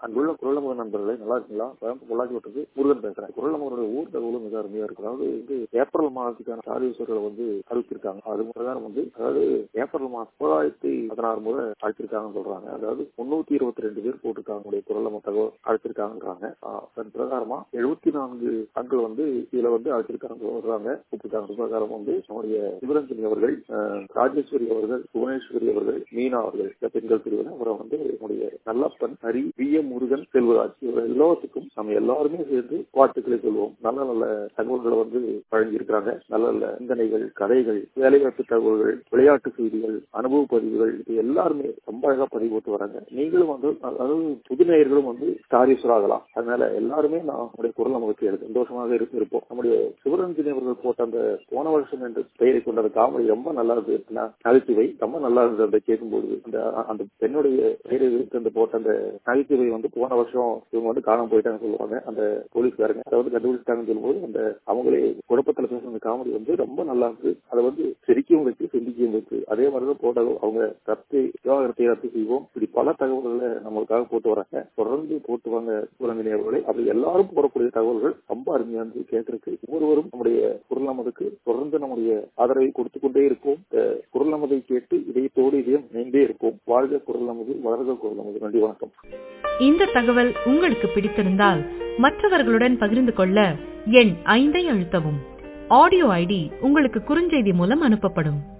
அங்குள்ள குரலமுக நண்பர்களே நல்லா இருக்கீங்களா கோயம்புத்தூர் பொள்ளாச்சி வட்டத்து முருகன் பேசுறேன் குரலமுகனுடைய ஊர் தகவலும் மிக அருமையா இருக்கு அதாவது வந்து ஏப்ரல் மாதத்துக்கான சாதீஸ்வரர்களை வந்து அறிவிச்சிருக்காங்க அது பிரகாரம் வந்து அதாவது ஏப்ரல் மாதம் தொள்ளாயிரத்தி பதினாறு முறை அழைச்சிருக்காங்கன்னு சொல்றாங்க அதாவது முன்னூத்தி இருபத்தி ரெண்டு பேர் போட்டிருக்காங்க உடைய குரலம தகவல் அழைச்சிருக்காங்கன்றாங்க அதன் பிரகாரமா எழுபத்தி நான்கு ஆண்கள் வந்து இதுல வந்து அழைச்சிருக்காங்க சொல்றாங்க கூப்பிட்டாங்க பிரகாரம் வந்து நம்முடைய சிவரஞ்சனி அவர்கள் ராஜேஸ்வரி அவர்கள் புவனேஸ்வரி அவர்கள் மீனா அவர்கள் இந்த பெண்கள் பிரிவில் அப்புறம் வந்து நம்முடைய நல்லப்பன் ஹரி வி எம் முருகன் செல்வராஜ் இவர் எல்லாத்துக்கும் நம்ம எல்லாருமே சேர்ந்து வாழ்த்துக்களை சொல்வோம் நல்ல நல்ல தகவல்களை வந்து வழங்கியிருக்கிறாங்க நல்ல நல்ல சிந்தனைகள் கதைகள் வேலைவாய்ப்பு தகவல்கள் விளையாட்டு செய்திகள் அனுபவ பதிவுகள் இது எல்லாருமே ரொம்ப அழகா பதிவு போட்டு வராங்க நீங்களும் வந்து அதாவது புது நேயர்களும் வந்து ஸ்டாரிஸ்வரர் ஆகலாம் அதனால எல்லாருமே நான் நம்முடைய குரல் நமக்கு சந்தோஷமாக இருப்போம் நம்முடைய சிவரஞ்சனி அவர்கள் போட்ட அந்த போன வருஷம் என்று பெயரை கொண்ட அந்த காமெடி ரொம்ப நல்லா இருக்கு நகைச்சுவை ரொம்ப நல்லா இருந்தது அந்த கேட்கும்போது அந்த அந்த பெண்ணுடைய பெயரை விரித்து அந்த போட்ட அந்த நகைச்சுவை வந்து போன வருஷம் இவங்க வந்து காணாம போயிட்டாங்க சொல்லுவாங்க அந்த போலீஸ்காரங்க அதை வந்து கண்டுபிடிச்சிட்டாங்கன்னு சொல்லும்போது அந்த அவங்களே குழப்பத்துல பேசுற அந்த காமெடி வந்து ரொம்ப நல்லா இருக்கு அதை வந்து சிரிக்கவும் வச்சு சிந்திக்கவும் வச்சு அதே மாதிரிதான் போட்டதும் அவங்க ரத்து விவாகரத்தை ரத்து செய்வோம் இப்படி பல தகவல்களை நம்மளுக்காக போட்டு வராங்க தொடர்ந்து போட்டு வாங்க குரங்கினி அவர்களை அப்படி எல்லாரும் போடக்கூடிய தகவல்கள் ரொம்ப அருமையா இருந்து கேட்கறதுக்கு ஒவ்வொருவரும் நம்முடைய குரல் நமதுக்கு தொடர்ந்து நம்முடைய ஆதரவை கொடுத்து கொண்டே இருப்போம் குரல் நமதை கேட்டு இதயத்தோடு இதயம் நீண்டே இருப்போம் வாழ்க குரல் நமது வளர்க குரல் நமது நன்றி வணக்கம் இந்த தகவல் உங்களுக்கு பிடித்திருந்தால் மற்றவர்களுடன் பகிர்ந்து கொள்ள எண் ஐந்தை அழுத்தவும் ஆடியோ ஐடி உங்களுக்கு குறுஞ்செய்தி மூலம் அனுப்பப்படும்